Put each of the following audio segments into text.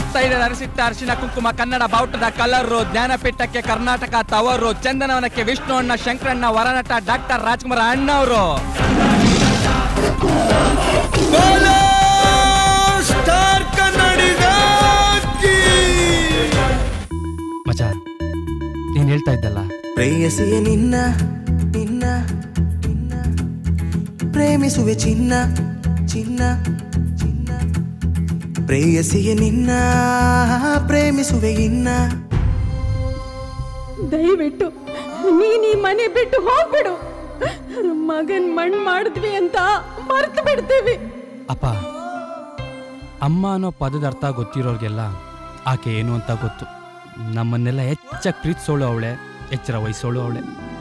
ಮುತ್ತೈದರ ಅರಸಿಟ್ಟ ಅರಿಶಿನ ಕುಂಕುಮ ಕನ್ನಡ ಬಾವುಟದ ಕಲರು ಜ್ಞಾನಪೀಠಕ್ಕೆ ಕರ್ನಾಟಕ ತವರು ಚಂದನವನಕ್ಕೆ ವಿಷ್ಣು ಅಣ್ಣ ಶಂಕರಣ್ಣ ವರನಟ ಡಾಕ್ಟರ್ ರಾಜ್ಕುಮಾರ್ ಅಣ್ಣವರು ಸ್ಟಾರ್ ಕನ್ನಡಿಗ ಮಜ ನೀನ್ ಹೇಳ್ತಾ ಇದ್ದಲ್ಲ ಪ್ರೇಯಸಿಯ ನಿನ್ನ ನಿನ್ನ ನಿನ್ನ ಪ್ರೇಮಿಸುವೆ ಚಿನ್ನ ಚಿನ್ನ ಚಿನ್ನ ಪ್ರೇಯಸಿಯ ನಿನ್ನ ಪ್ರೇಮಿಸುವೆ ಇನ್ನ ದಯವಿಟ್ಟು ನೀನ್ ಈ ಮನೆ ಬಿಟ್ಟು ಹೋಗ್ಬಿಡು ಮಗನ್ ಮಣ್ ಮಾಡಿದ್ವಿ ಅಂತ ಮರ್ತು ಬಿಡ್ತೀವಿ ಅಪ್ಪ ಅಮ್ಮ ಅನ್ನೋ ಪದದ ಅರ್ಥ ಗೊತ್ತಿರೋರ್ಗೆಲ್ಲ ಆಕೆ ಏನು ಅಂತ ಗೊತ್ತು ನಮ್ಮನ್ನೆಲ್ಲ ಹೆಚ್ಚಾಗಿ ಪ್ರೀತಿಸೋಳು ಅವಳೆ ಎಚ್ಚರ ವಹಿಸೋಳು ಅವಳೆ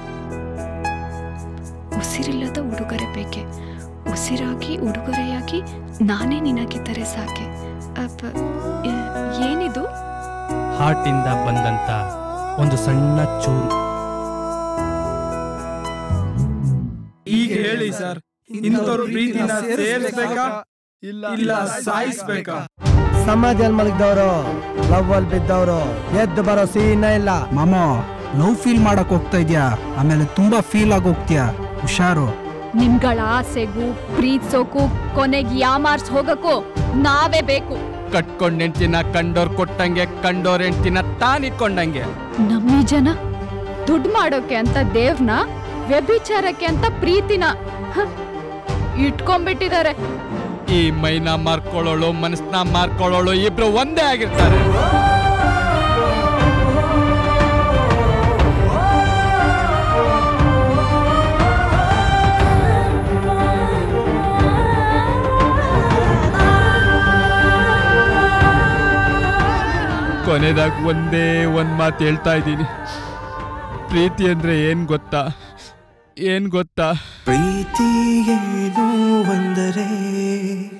ಉಸಿರಿಲ್ಲದ ಉಡುಗೊರೆ ಬೇಕೆ ಉಸಿರಾಗಿ ಉಡುಗೊರೆಯಾಗಿ ನಾನೇ ನಿನಗಿದ್ದರೆ ಸಾಕೆ ಅಪ್ಪ ಏ- ಏನಿದು ಹಾರ್ಟಿಂದ ಬಂದಂತ ಒಂದು ಸಣ್ಣ ಚೂರು ಈಗ ಹೇಳಿ ಸರ್ ಇಂಥವ್ರ ಪ್ರೀತಿನ ಸೇರಿಸ್ಬೇಕಾ ಇಲ್ಲ ಸಾಯಿಸ್ಬೇಕಾ ಸಮಾಧಿಯಲ್ಲಿ ಮಲಗಿದವರು ಲವ್ ಅಲ್ಲಿ ಬಿದ್ದವರು ಎದ್ದು ಬರೋ ಸೀನ ಇಲ್ಲ ಮಾಮ ನೋವು ಫೀಲ್ ಮಾಡಕ್ ಹೋಗ್ತಾ ಇದ್ಯಾ ಆಮೇಲೆ ತುಂಬಾ ಫೀಲ್ ಆಗಿ ಹೋಗ್ತೀಯಾ ಹುಷಾರು ನಿಮ್ಗಳ ಆಸೆಗೂ ಪ್ರೀತಿಸೋಕು ಕೊನೆಗೆ ಯಾಮಾರ್ಸ್ ಹೋಗಕ್ಕೂ ನಾವೇ ಬೇಕು ಕಟ್ಕೊಂಡ್ ಹೆಂಡ್ತಿನ ಕಂಡೋರ್ ಕೊಟ್ಟಂಗೆ ಕಂಡೋರ್ ಹೆಂಡ್ತಿನ ತಾನಿಟ್ಕೊಂಡಂಗೆ ನಮ್ಮಿ ಜನ ದುಡ್ಡು ಮಾಡೋಕೆ ಅಂತ ದೇವ್ನ ವ್ಯಭಿಚಾರಕ್ಕೆ ಅಂತ ಪ್ರೀತಿನ ಹ, ಇಟ್ಕೊಂಡ್ಬಿಟ್ಟಿದ್ದಾರೆ ಈ ಮೈನ ಮಾರ್ಕೊಳ್ಳೋಳು ಮನಸ್ನ ಮಾರ್ಕೊಳ್ಳೋಳು ಇಬ್ರು ಒಂದೇ ಆಗಿರ್ತಾರೆ ಕೊನೆದಾಗ ಒಂದೇ ಒಂದ್ ಮಾತು ಹೇಳ್ತಾ ಇದ್ದೀನಿ ಪ್ರೀತಿ ಅಂದ್ರೆ ಏನ್ ಗೊತ್ತಾ ಏನ್ ಗೊತ್ತಾ ಪ್ರೀತಿ ಏನು ಅಂದರೆ